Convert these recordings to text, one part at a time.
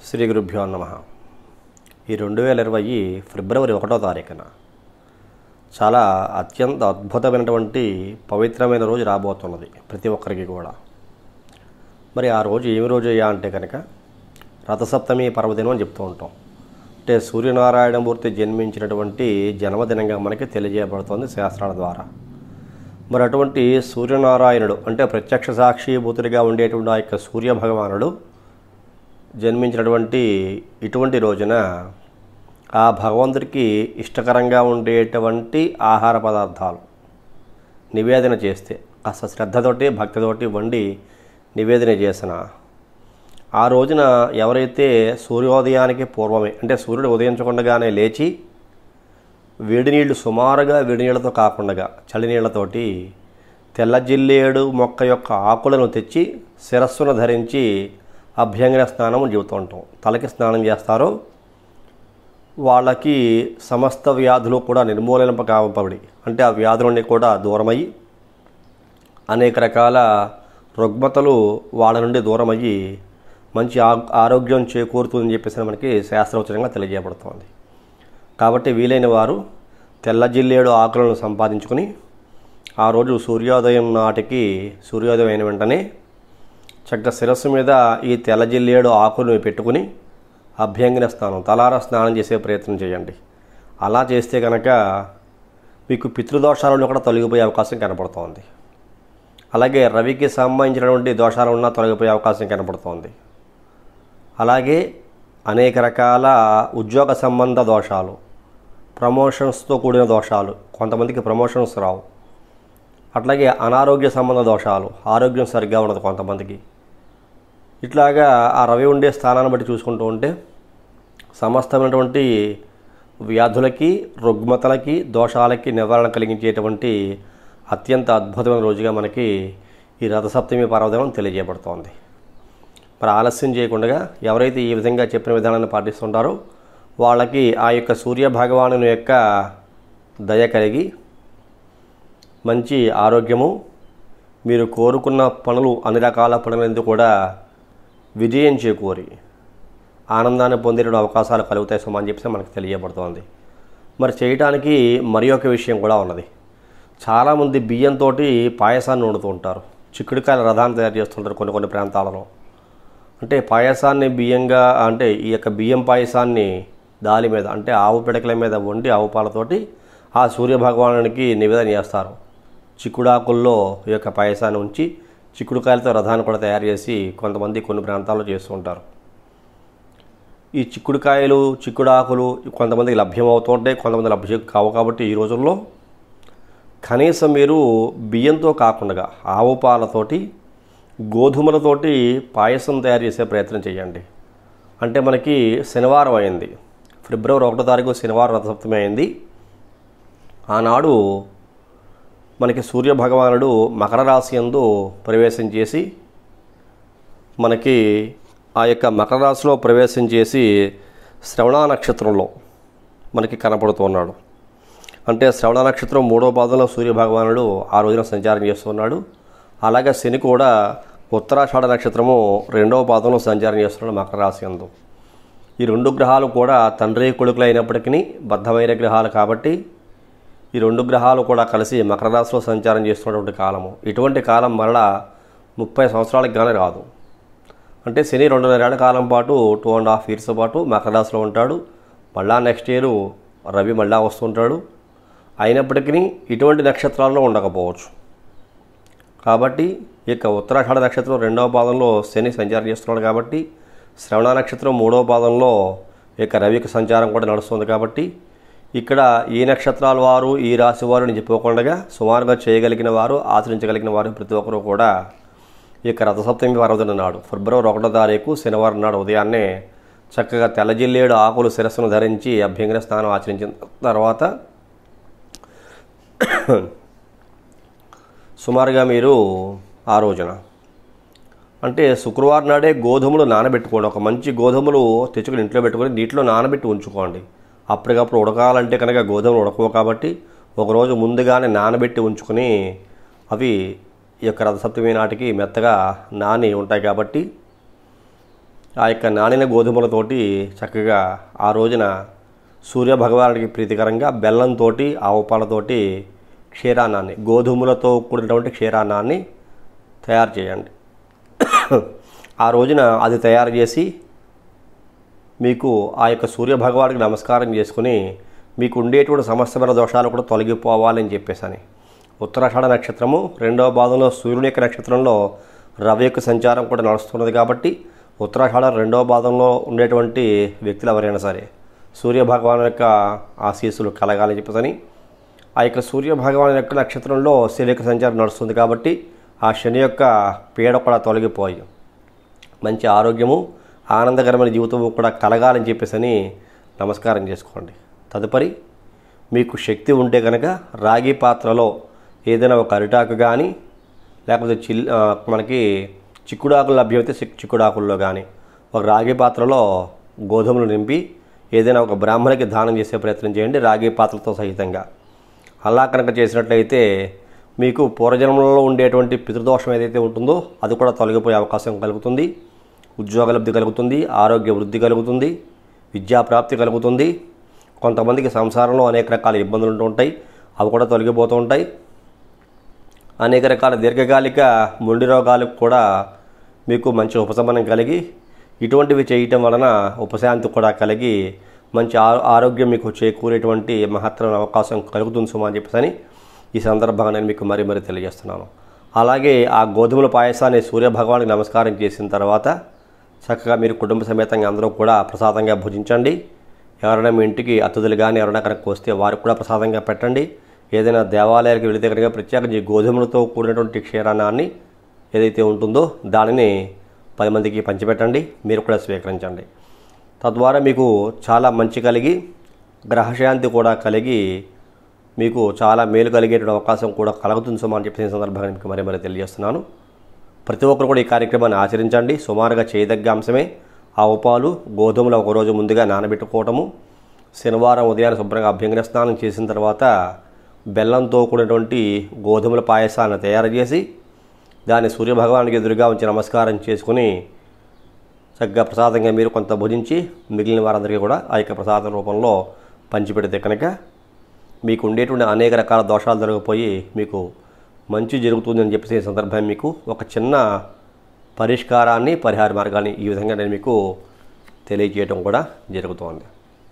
శ్రీ గురుభ్యో నమ ఈ రెండు వేల ఇరవై ఫిబ్రవరి ఒకటో తారీఖున చాలా అత్యంత అద్భుతమైనటువంటి పవిత్రమైన రోజు రాబోతున్నది ప్రతి ఒక్కరికి కూడా మరి ఆ రోజు ఏమి రోజు అయ్యా అంటే కనుక రథసప్తమి పర్వదినం అని చెప్తూ ఉంటాం అంటే సూర్యనారాయణమూర్తి జన్మించినటువంటి జన్మదినంగా మనకి తెలియజేయబడుతుంది శాస్త్రాల ద్వారా మరి అటువంటి సూర్యనారాయణుడు అంటే ప్రత్యక్ష సాక్షిభూతుడిగా ఉండేటువంటి ఆ యొక్క సూర్య భగవానుడు జన్మించినటువంటి ఇటువంటి రోజున ఆ భగవంతుడికి ఇష్టకరంగా ఉండేటువంటి ఆహార పదార్థాలు నివేదన చేస్తే కాస్త శ్రద్ధతోటి భక్తితోటి వండి నివేదన చేసిన ఆ రోజున ఎవరైతే సూర్యోదయానికి పూర్వమే అంటే సూర్యుడు ఉదయించకుండానే లేచి వేడి నీళ్లు సుమారుగా వేడి నీళ్ళతో కాకుండా చలి నీళ్లతోటి తెల్ల జిల్లేడు మొక్క యొక్క ఆకులను తెచ్చి శిరస్సును ధరించి అభ్యంగన స్నానం చెబుతూ ఉంటాం తలకి స్నానం చేస్తారో వాళ్ళకి సమస్త వ్యాధులు కూడా నిర్మూలన కావబడి అంటే ఆ వ్యాధులన్నీ కూడా దూరమయ్యి అనేక రకాల రుగ్మతలు వాళ్ళ నుండి దూరమయ్యి మంచి ఆ- ఆరోగ్యం చేకూరుతుందని చెప్పేసి మనకి శాస్త్రవచనంగా తెలియజేయబడుతోంది కాబట్టి వీలైన వారు తెల్ల జిల్లేడు ఆకులను సంపాదించుకుని ఆ రోజు సూర్యోదయం నాటికి సూర్యోదయం అయిన వెంటనే చక్కగా శిరస్సు మీద ఈ తెల్ల జిల్లేడు ఆకులను పెట్టుకుని అభ్యంగన స్నానం తలార స్నానం చేసే ప్రయత్నం చేయండి అలా చేస్తే కనుక మీకు పితృదోషాలను కూడా తొలగిపోయే అవకాశం కనపడుతోంది అలాగే రవికి సంబంధించినటువంటి దోషాలు ఉన్నా తొలగిపోయే అవకాశం కనపడుతోంది అలాగే అనేక రకాల ఉద్యోగ సంబంధ దోషాలు ప్రమోషన్స్తో కూడిన దోషాలు కొంతమందికి ప్రమోషన్స్ రావు అట్లాగే అనారోగ్య సంబంధ దోషాలు ఆరోగ్యం సరిగ్గా ఉండదు కొంతమందికి ఇట్లాగా ఆ రవి ఉండే స్థానాన్ని బట్టి చూసుకుంటూ ఉంటే సమస్తమైనటువంటి వ్యాధులకి రుగ్మతలకి దోషాలకి నివారణ కలిగించేటువంటి అత్యంత అద్భుతమైన రోజుగా మనకి ఈ రథసప్తమి పర్వదినం తెలియజేయబడుతోంది మరి ఆలస్యం చేయకుండా ఎవరైతే ఈ విధంగా చెప్పిన విధానాన్ని పాటిస్తుంటారో వాళ్ళకి ఆ యొక్క సూర్య భగవాను యొక్క దయ కలిగి మంచి ఆరోగ్యము మీరు కోరుకున్న పనులు అన్ని రకాల పనులందు కూడా విజయం చేకూరి ఆనందాన్ని పొందే అవకాశాలు కలుగుతాయి సుమా అని చెప్పేసి మనకు తెలియబడుతోంది మరి చేయటానికి మరి ఒక విషయం కూడా ఉన్నది చాలామంది బియ్యంతో పాయసాన్ని వండుతూ ఉంటారు చిక్కుడుకాయల రథాన్ని తయారు చేస్తుంటారు కొన్ని కొన్ని ప్రాంతాలలో అంటే పాయసాన్ని బియ్యంగా అంటే ఈ యొక్క బియ్యం పాయసాన్ని దాలి మీద అంటే ఆవు పిడకల మీద వండి ఆవు పాలతోటి ఆ సూర్య భగవానునికి నివేదన చేస్తారు చిక్కుడాకుల్లో ఈ యొక్క పాయసాన్ని ఉంచి చిక్కుడుకాయలతో రథాన్ని కూడా తయారు చేసి కొంతమంది కొన్ని ప్రాంతాల్లో చేస్తూ ఉంటారు ఈ చిక్కుడుకాయలు చిక్కుడాకులు కొంతమందికి లభ్యమవుతుంటాయి కొంతమంది లభ్యం కావు కాబట్టి ఈ రోజుల్లో కనీసం మీరు బియ్యంతో కాకుండా ఆవు పాలతోటి గోధుమలతోటి పాయసం తయారు చేసే ప్రయత్నం చేయండి అంటే మనకి శనివారం అయింది ఫిబ్రవరి ఒకటో తారీఖు శనివారం రథసప్తమి అయింది ఆనాడు మనకి సూర్య భగవానుడు మకర రాశి యందు ప్రవేశం చేసి మనకి ఆ యొక్క మకర రాశిలో ప్రవేశం చేసి శ్రవణ నక్షత్రంలో మనకి కనపడుతున్నాడు అంటే శ్రవణ నక్షత్రం మూడో పాదంలో సూర్య భగవానుడు ఆ రోజున సంచారం చేస్తున్నాడు అలాగే శని కూడా ఉత్తరాషాఢ నక్షత్రము రెండవ పాదంలో సంచారం చేస్తున్నాడు మకర రాశి యందు ఈ రెండు గ్రహాలు కూడా తండ్రి కొడుకులు అయినప్పటికీ బద్ధమైన గ్రహాలు కాబట్టి ఈ రెండు గ్రహాలు కూడా కలిసి మకర రాశిలో సంచారం చేస్తున్నటువంటి కాలము ఇటువంటి కాలం మరలా ముప్పై సంవత్సరాలకు కానీ రాదు అంటే శని రెండున్నరేళ్ల కాలం పాటు టూ అండ్ హాఫ్ ఇయర్స్ పాటు మకర రాశిలో ఉంటాడు మళ్ళా నెక్స్ట్ ఇయర్ రవి మళ్ళా వస్తుంటాడు అయినప్పటికీ ఇటువంటి నక్షత్రాల్లో ఉండకపోవచ్చు కాబట్టి ఈ యొక్క ఉత్తరాఖండ నక్షత్రం రెండవ పాదంలో శని సంచారం చేస్తున్నాడు కాబట్టి శ్రవణ నక్షత్రం మూడవ పాదంలో ఈ యొక్క రవికి సంచారం కూడా నడుస్తుంది కాబట్టి ఇక్కడ ఈ నక్షత్రాల వారు ఈ రాశి వారు అని చెప్పుకోకుండా సుమారుగా చేయగలిగిన వారు ఆచరించగలిగిన వారు ప్రతి ఒక్కరూ కూడా ఈ యొక్క రథసప్తమి పర్వదిన నాడు ఫిబ్రవరి ఒకటో తారీఖు శనివారం నాడు ఉదయాన్నే చక్కగా తెల్లజిల్లేడు ఆకులు శిరస్సును ధరించి అభ్యంగన స్నానం ఆచరించిన తర్వాత సుమారుగా మీరు ఆ రోజున అంటే శుక్రవారం నాడే గోధుమలు నానబెట్టుకోండి ఒక మంచి గోధుమలు తెచ్చుకుని ఇంట్లో పెట్టుకొని నీటిలో నానబెట్టి ఉంచుకోండి అప్పటికప్పుడు ఉడకాలంటే కనుక గోధుమలు ఉడకవు కాబట్టి ఒకరోజు ముందుగానే నానబెట్టి ఉంచుకొని అవి ఈ యొక్క రథసప్తమి నాటికి మెత్తగా నాని ఉంటాయి కాబట్టి ఆ యొక్క నానిన గోధుమలతోటి చక్కగా ఆ రోజున సూర్య భగవానుడికి ప్రీతికరంగా బెల్లంతో ఆవు పాలతోటి క్షీరాన్నాన్ని గోధుమలతో కూడినటువంటి క్షీరాన్నాన్ని తయారు చేయండి ఆ రోజున అది తయారు చేసి మీకు ఆ యొక్క సూర్య భగవానుడికి నమస్కారం చేసుకుని మీకు ఉండేటువంటి సమస్యమైన దోషాలు కూడా తొలగిపోవాలని చెప్పేసని ఉత్తరాషాఢ నక్షత్రము రెండవ భాగంలో సూర్యుని యొక్క నక్షత్రంలో రవి యొక్క సంచారం కూడా నడుస్తున్నది కాబట్టి ఉత్తరాషాఢ రెండవ భాగంలో ఉండేటువంటి వ్యక్తులు ఎవరైనా సరే సూర్య భగవాను యొక్క ఆశీస్సులు కలగాలని చెప్పేసని ఆ యొక్క సూర్య భగవాను యొక్క నక్షత్రంలో శని యొక్క సంచారం నడుస్తుంది కాబట్టి ఆ శని యొక్క పీడ కూడా తొలగిపోయి మంచి ఆరోగ్యము ఆనందకరమైన జీవితము కూడా కలగాలని చెప్పేసి నమస్కారం చేసుకోండి తదుపరి మీకు శక్తి ఉంటే కనుక రాగి పాత్రలో ఏదైనా ఒక అరిటాకు కానీ లేకపోతే చిల్ ఆ, మనకి చిక్కుడాకులు లభ్యమైతే చిక్- చిక్కుడాకుల్లో కానీ ఒక రాగి పాత్రలో గోధుమలు నింపి ఏదైనా ఒక బ్రాహ్మణికి దానం చేసే ప్రయత్నం చేయండి రాగి పాత్రతో సహితంగా అలా కనుక చేసినట్లయితే మీకు పూర్వజన్మలో ఉండేటువంటి పితృదోషం ఏదైతే ఉంటుందో అది కూడా తొలగిపోయే అవకాశం కలుగుతుంది ఉద్యోగ లబ్ధి కలుగుతుంది ఆరోగ్య వృద్ధి కలుగుతుంది విద్యా ప్రాప్తి కలుగుతుంది కొంతమందికి సంసారంలో అనేక రకాల ఇబ్బందులు ఉంటూ ఉంటాయి అవి కూడా తొలగిపోతూ ఉంటాయి అనేక రకాల దీర్ఘకాలిక మొండి రోగాలకు కూడా మీకు మంచి ఉపశమనం కలిగి ఇటువంటివి చేయటం వలన ఉపశాంతి కూడా కలిగి మంచి ఆ- ఆరోగ్యం మీకు చేకూరేటువంటి మహత్తరమైన అవకాశం కలుగుతుంది సుమా అని చెప్పేసి ఈ సందర్భంగా నేను మీకు మరీ మరీ తెలియజేస్తున్నాను అలాగే ఆ గోధుమల పాయసాన్ని సూర్యభగవానికి నమస్కారం చేసిన తర్వాత చక్కగా మీరు కుటుంబ సమేతంగా అందరూ కూడా ప్రసాదంగా భుజించండి ఎవరైనా మీ ఇంటికి అతిథులు కానీ ఎవరైనా కనుక వస్తే వారికి కూడా ప్రసాదంగా పెట్టండి ఏదైనా దేవాలయాలకు వెళితే కనుక ప్రత్యేకించి ఈ గోధుమలతో కూడినటువంటి క్షీరాన్నాన్ని ఏదైతే ఉంటుందో దానిని పది మందికి పంచిపెట్టండి మీరు కూడా స్వీకరించండి తద్వారా మీకు చాలా మంచి కలిగి గ్రహశాంతి కూడా కలిగి మీకు చాలా మేలు కలిగేటువంటి అవకాశం కూడా కలుగుతుంది సుమా అని చెప్పి ఈ సందర్భంగా మీకు మరీ మరీ తెలియజేస్తున్నాను ప్రతి ఒక్కరు కూడా ఈ కార్యక్రమాన్ని ఆచరించండి సుమారుగా చేయదగ్గ అంశమే ఆవు పాలు గోధుమలు ఒకరోజు ముందుగా నానబెట్టుకోవటము శనివారం ఉదయాన్నే శుభ్రంగా అభ్యంగన స్నానం చేసిన తర్వాత బెల్లంతో కూడినటువంటి గోధుమల పాయసాన్ని తయారు చేసి దాన్ని సూర్యభగవానికి ఎదురుగా ఉంచి నమస్కారం చేసుకుని చక్కగా ప్రసాదంగా మీరు కొంత భుజించి మిగిలిన వారందరికీ కూడా ఆ యొక్క ప్రసాదం రూపంలో పంచిపెడితే కనుక మీకు ఉండేటువంటి అనేక రకాల దోషాలు జరిగిపోయి మీకు మంచి జరుగుతుందని చెప్పేసి ఈ సందర్భం మీకు ఒక చిన్న పరిష్కారాన్ని పరిహార మార్గాన్ని ఈ విధంగా నేను మీకు తెలియజేయడం కూడా జరుగుతోంది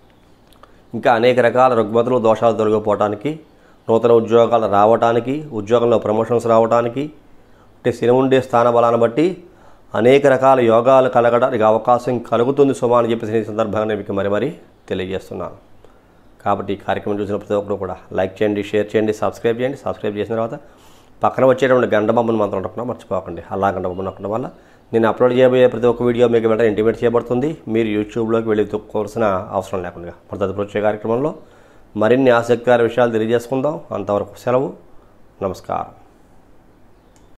ఇంకా అనేక రకాల రుగ్మతులు దోషాలు దొరికిపోవటానికి నూతన ఉద్యోగాలు రావటానికి ఉద్యోగంలో ప్రమోషన్స్ రావటానికి అంటే శని ఉండే స్థాన బలాన్ని బట్టి అనేక రకాల యోగాలు కలగడానికి అవకాశం కలుగుతుంది సుమా అని చెప్పేసి ఈ సందర్భంగా నేను మీకు మరి మరి తెలియజేస్తున్నాను కాబట్టి ఈ కార్యక్రమం చూసిన ప్రతి ఒక్కరు కూడా లైక్ చేయండి షేర్ చేయండి సబ్స్క్రైబ్ చేయండి సబ్స్క్రైబ్ చేసిన తర్వాత పక్కన వచ్చేటువంటి గంట బొమ్మను మాత్రం ఉండకుండా మర్చిపోకండి అలా గంట బొమ్మను ఉండడం వల్ల నేను అప్లోడ్ చేయబోయే ప్రతి ఒక్క వీడియో మీకు వెంటనే ఇంటిమేట్ చేయబడుతుంది మీరు యూట్యూబ్లోకి వెళ్ళి తొక్కోవాల్సిన అవసరం లేకుండా మరి తదుపరి వచ్చే కార్యక్రమంలో మరిన్ని ఆసక్తికర విషయాలు తెలియజేసుకుందాం అంతవరకు సెలవు నమస్కారం